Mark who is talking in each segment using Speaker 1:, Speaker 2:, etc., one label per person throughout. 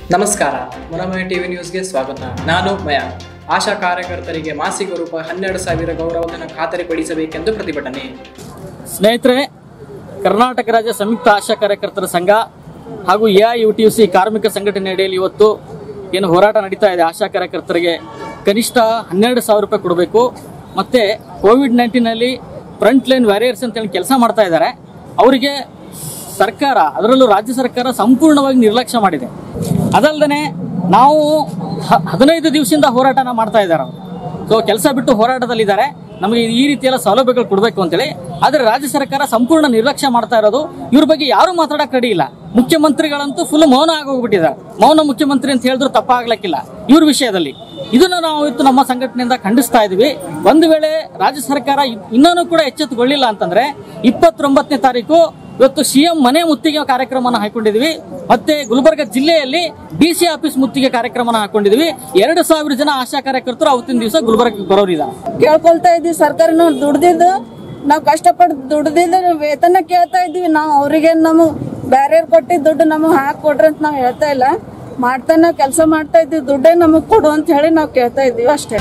Speaker 1: ನಮಸ್ಕಾರ ಮುನಮಯ ಟಿವಿ ನ್ಯೂಸ್ಗೆ ಸ್ವಾಗತ ನಾನು ಮಯಾಂಕ್ ಆಶಾ ಕಾರ್ಯಕರ್ತರಿಗೆ ಮಾಸಿಕ ರೂಪಾಯಿ ಹನ್ನೆರಡು ಸಾವಿರ ಗೌರವಧನ ಖಾತರಿಪಡಿಸಬೇಕೆಂದು ಪ್ರತಿಭಟನೆ
Speaker 2: ಸ್ನೇಹಿತರೆ ಕರ್ನಾಟಕ ರಾಜ್ಯ ಸಂಯುಕ್ತ ಆಶಾ ಕಾರ್ಯಕರ್ತರ ಸಂಘ ಹಾಗೂ A I U T U C ಕಾರ್ಮಿಕ ಸಂಘಟನೆ ಅಡಿಯಲ್ಲಿ ಇವತ್ತು ಏನು ಹೋರಾಟ ನಡೀತಾ ಇದೆ ಆಶಾ ಕಾರ್ಯಕರ್ತರಿಗೆ ಕನಿಷ್ಠ ಹನ್ನೆರಡು ಸಾವಿರ ರೂಪಾಯಿ ಕೊಡಬೇಕು ಮತ್ತೆ ಕೋವಿಡ್ ನೈನ್ಟೀನಲ್ಲಿ ಫ್ರಂಟ್ ಲೈನ್ ವ್ಯಾರಿಯರ್ಸ್ ಅಂತೇಳಿ ಕೆಲಸ ಮಾಡ್ತಾ ಇದ್ದಾರೆ ಅವರಿಗೆ ಸರ್ಕಾರ ಅದರಲ್ಲೂ ರಾಜ್ಯ ಸರ್ಕಾರ ಸಂಪೂರ್ಣವಾಗಿ ನಿರ್ಲಕ್ಷ್ಯ ಮಾಡಿದೆ ಅದಲ್ಲದೆ ನಾವು ಹ- ಹದಿನೈದು ದಿವಸದಿಂದ ಹೋರಾಟನ ಮಾಡ್ತಾ ಇದ್ದಾರೆ ಅವರು ಸೊ ಕೆಲಸ ಬಿಟ್ಟು ಹೋರಾಟದಲ್ಲಿದ್ದಾರೆ ನಮಗೆ ಈ ರೀತಿಯೆಲ್ಲ ಸೌಲಭ್ಯಗಳು ಕೊಡಬೇಕು ಅಂತೇಳಿ ಆದರೆ ರಾಜ್ಯ ಸರ್ಕಾರ ಸಂಪೂರ್ಣ ನಿರ್ಲಕ್ಷ್ಯ ಮಾಡ್ತಾ ಇರೋದು ಇವ್ರ ಬಗ್ಗೆ ಯಾರು ಮಾತಾಡಕ್ ರೆಡಿ ಇಲ್ಲ ಮುಖ್ಯಮಂತ್ರಿಗಳಂತೂ ಫುಲ್ ಮೌನ ಆಗೋಗ್ಬಿಟ್ಟಿದ್ದಾರೆ ಮೌನ ಮುಖ್ಯಮಂತ್ರಿ ಅಂತ ಹೇಳಿದ್ರು ತಪ್ಪಾಗ್ಲಿಕ್ಕಿಲ್ಲ ಇವ್ರ ವಿಷಯದಲ್ಲಿ ಇದನ್ನ ನಾವು ಇವತ್ತು ನಮ್ಮ ಸಂಘಟನೆಯಿಂದ ಖಂಡಿಸ್ತಾ ಇದೀವಿ ಒಂದು ವೇಳೆ ರಾಜ್ಯ ಸರ್ಕಾರ ಇನ್ನೂ ಕೂಡ ಎಚ್ಚೆತ್ತುಕೊಳ್ಳಿಲ್ಲ ಅಂತಂದ್ರೆ ಇಪ್ಪತ್ತೊಂಬತ್ತನೇ ತಾರೀಕು ಇವತ್ತು ಸಿಎಂ ಮನೆ ಮುತ್ತಿಗೆ ಕಾರ್ಯಕ್ರಮನ ಹಾಕೊಂಡಿದ್ವಿ ಮತ್ತೆ ಗುಲ್ಬರ್ಗ ಜಿಲ್ಲೆಯಲ್ಲಿ ಡಿ ಸಿ ಆಫೀಸ್ ಮುತ್ತಿಗೆ ಕಾರ್ಯಕ್ರಮನ ಹಾಕೊಂಡಿದ್ವಿ ಎರಡು ಸಾವಿರ ಜನ ಆಶಾ ಕಾರ್ಯಕರ್ತರು ಅವತ್ತಿನ ದಿವಸ ಗುಲ್ಬರ್ಗ ಬರೋರಿದ್ದಾರೆ
Speaker 3: ಕೇಳ್ಕೊಳ್ತಾ ಇದ್ವಿ ಸರ್ಕಾರನು ದುಡ್ದಿದ್ದು ನಾವು ಕಷ್ಟಪಟ್ಟು ದುಡ್ದಿದ್ದು ವೇತನ ಕೇಳ್ತಾ ಇದ್ವಿ ನಾವು ಅವರಿಗೆ ನಮಗೆ ಬ್ಯಾರೆ ಕೊಟ್ಟಿದ್ದ ದುಡ್ಡು ನಮಗೆ ಹಾಕಿ ಕೊಡ್ರಿ ಅಂತ ನಾವು ಹೇಳ್ತಾ ಇಲ್ಲ ಮಾಡ್ತಾನೆ ಕೆಲಸ ಮಾಡ್ತಾ ಇದ್ವಿ ದುಡ್ಡೇ ನಮಗೆ ಕೊಡು ಅಂತ ಹೇಳಿ ನಾವು ಕೇಳ್ತಾ ಇದ್ವಿ ಅಷ್ಟೇ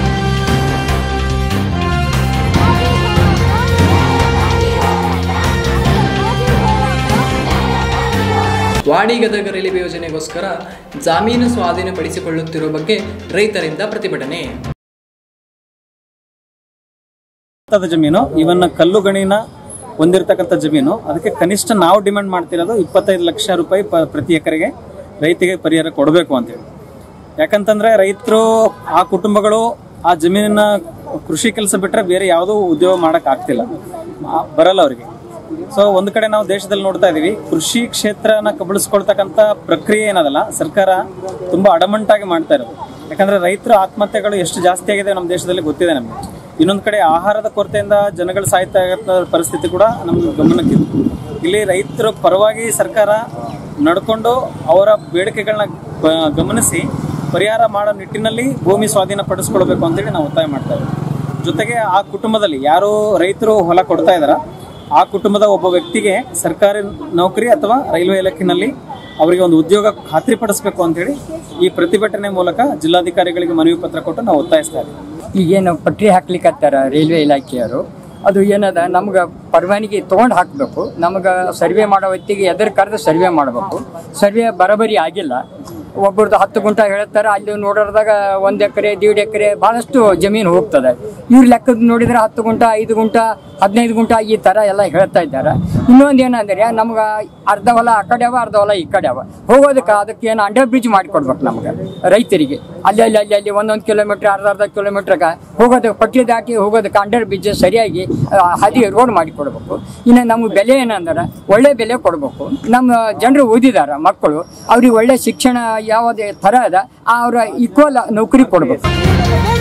Speaker 1: ವಾಡಿ ಗದಗ ರೈಲ್ವೆ ಯೋಜನೆಗೋಸ್ಕರ ಜಾಮೀನು ಸ್ವಾಧೀನಪಡಿಸಿಕೊಳ್ಳುತ್ತಿರುವ ಬಗ್ಗೆ ರೈತರಿಂದ ಪ್ರತಿಭಟನೆ
Speaker 4: ಭತ್ತದ ಜಮೀನು ಇವನ್ನ ಕಲ್ಲು ಗಣಿನ ಹೊಂದಿರತಕ್ಕಂಥ ಜಮೀನು ಅದಕ್ಕೆ ಕನಿಷ್ಠ ನಾವು ಡಿಮ್ಯಾಂಡ್ ಮಾಡ್ತಿರೋದು ಇಪ್ಪತ್ತೈದು ಲಕ್ಷ ರೂಪಾಯಿ ಪ- ಪ್ರತಿ ಎಕರೆಗೆ ರೈತಿಗೆ ಪರಿಹಾರ ಕೊಡಬೇಕು ಅಂತೇಳಿ ಯಾಕಂತಂದ್ರೆ ರೈತರು ಆ ಕುಟುಂಬಗಳು ಆ ಜಮೀನಿನ ಕೃಷಿ ಕೆಲಸ ಬಿಟ್ಟರೆ ಬೇರೆ ಯಾವುದೂ ಉದ್ಯೋಗ ಮಾಡಕ್ ಆಗ್ತಿಲ್ಲ ಆ- ಬರಲ್ಲ ಅವರಿಗೆ ಸೊ ಒಂದು ಕಡೆ ನಾವು ದೇಶದಲ್ಲಿ ನೋಡ್ತಾ ಇದೀವಿ ಕೃಷಿ ಕ್ಷೇತ್ರನ ಕಬಳಿಸ್ಕೊಳ್ತಕ್ಕಂಥ ಪ್ರಕ್ರಿಯೆ ಏನದಲ್ಲ ಸರ್ಕಾರ ತುಂಬಾ ಅಡಮಂಟಾಗಿ ಮಾಡ್ತಾ ಇರೋದು ಯಾಕಂದ್ರೆ ರೈತರ ಆತ್ಮಹತ್ಯೆಗಳು ಎಷ್ಟು ಜಾಸ್ತಿ ಆಗಿದೆ ನಮ್ಮ ದೇಶದಲ್ಲಿ ಗೊತ್ತಿದೆ ನಮಗೆ ಇನ್ನೊಂದು ಕಡೆ ಆಹಾರದ ಕೊರತೆಯಿಂದ ಜನಗಳು ಸಾಯ್ತಾ ಇರೋ ಪರಿಸ್ಥಿತಿ ಕೂಡ ನಮ್ಗೆ ಗಮನಕ್ಕಿದೆ ಇಲ್ಲಿ ರೈತರ ಪರವಾಗಿ ಸರ್ಕಾರ ನಡ್ಕೊಂಡು ಅವರ ಬೇಡಿಕೆಗಳನ್ನ ಗ- ಗಮನಿಸಿ ಪರಿಹಾರ ಮಾಡೋ ನಿಟ್ಟಿನಲ್ಲಿ ಭೂಮಿ ಸ್ವಾಧೀನ ಪಡಿಸ್ಕೊಳ್ಬೇಕು ಅಂತೇಳಿ ನಾವು ಒತ್ತಾಯ ಮಾಡ್ತಾ ಇದ್ದೀವಿ ಜೊತೆಗೆ ಆ ಕುಟುಂಬದಲ್ಲಿ ಯಾರು ರೈತರು ಹೊಲ ಕೊಡ್ತಾ ಇದಾರ ಆ ಕುಟುಂಬದ ಒಬ್ಬ ವ್ಯಕ್ತಿಗೆ ಸರ್ಕಾರಿ ನೌಕರಿ ಅಥವಾ ರೈಲ್ವೆ ಇಲಾಖೆನಲ್ಲಿ ಅವರಿಗೆ ಒಂದು ಉದ್ಯೋಗ ಖಾತ್ರಿಪಡಿಸಬೇಕು ಅಂತೇಳಿ ಈ ಪ್ರತಿಭಟನೆ ಮೂಲಕ ಜಿಲ್ಲಾಧಿಕಾರಿಗಳಿಗೆ ಮನವಿ ಪತ್ರ ಕೊಟ್ಟು ನಾವು ಒತ್ತಾಯಿಸ್ತಾ ಇದ್ದೀವಿ
Speaker 5: ಈಗೇನು ಪಟ್ರಿ ಹಾಕ್ಲಿಕ್ಕತ್ತಾರ ರೈಲ್ವೆ ಇಲಾಖೆಯವರು ಅದು ಏನದ ನಮ್ಗೆ ಪರವಾನಗಿ ತೊಗೊಂಡು ಹಾಕಬೇಕು ನಮ್ಗೆ ಸರ್ವೆ ಮಾಡೋ ಹೊತ್ತಿಗೆ ಎದುರು ಕರೆದು ಸರ್ವೆ ಮಾಡಬೇಕು ಸರ್ವೆ ಬರೋಬ್ಬರಿ ಆಗಿಲ್ಲ ಒಬ್ಬರದ್ದು ಹತ್ತು ಗುಂಟ ಹೇಳ್ತಾರೆ ಅಲ್ಲಿ ನೋಡೋದಾಗ ಒಂದು ಎಕರೆ ದೀಡ್ ಎಕರೆ ಭಾಳಷ್ಟು ಜಮೀನು ಹೋಗ್ತದೆ ಇವ್ರ ಲೆಕ್ಕದ ನೋಡಿದ್ರೆ ಹತ್ತು ಗುಂಟ ಐದು ಗುಂಟ ಹದಿನೈದು ಗುಂಟ ಈ ಥರ ಎಲ್ಲ ಹೇಳ್ತಾ ಇದ್ದಾರೆ ಇನ್ನೊಂದು ಏನಂದ್ರೆ ನಮ್ಗೆ ಅರ್ಧ ಹೊಲ ಆ ಕಡೆ ಅವ ಅರ್ಧ ಹೊಲ ಈ ಕಡೆ ಅವ ಹೋಗೋದಕ್ಕೆ ಅದಕ್ಕೆ ಏನು ಅಂಡರ್ ಬ್ರಿಡ್ಜ್ ಮಾಡಿಕೊಡ್ಬೇಕು ನಮ್ಗೆ ರೈತರಿಗೆ ಅಲ್ಲಿ ಅಲ್ಲಿ ಅಲ್ಲಿ ಅಲ್ಲಿ ಒಂದೊಂದು ಕಿಲೋಮೀಟ್ರ್ ಅರ್ಧ ಅರ್ಧ ಕಿಲೋಮೀಟ್ರ್ಗೆ ಹೋಗೋದಕ್ಕೆ ಪಟ್ಟಿ ದಾಟಿ ಹೋಗೋದಕ್ಕೆ ಅಂಡರ್ ಬ್ರಿಡ್ಜ್ ಸರಿಯಾಗಿ ಆ, ಹಾದಿ ರೋಡ್ ಮಾಡಿ ಕೊಡ್ಬೇಕು ಇನ್ನು ನಮ್ಗೆ ಬೆಲೆ ಏನಂದ್ರೆ ಒಳ್ಳೆ ಬೆಲೆ ಕೊಡಬೇಕು ನಮ್ಮ ಜನರು ಓದಿದಾರ ಮಕ್ಕಳು ಅವ್ರಿಗೆ ಒಳ್ಳೆ ಶಿಕ್ಷಣ ಯಾವುದೇ ಥರ ಅದ ಅವ್ರ ಈಕ್ವಲ್ ನೌಕರಿ ಕೊಡಬೇಕು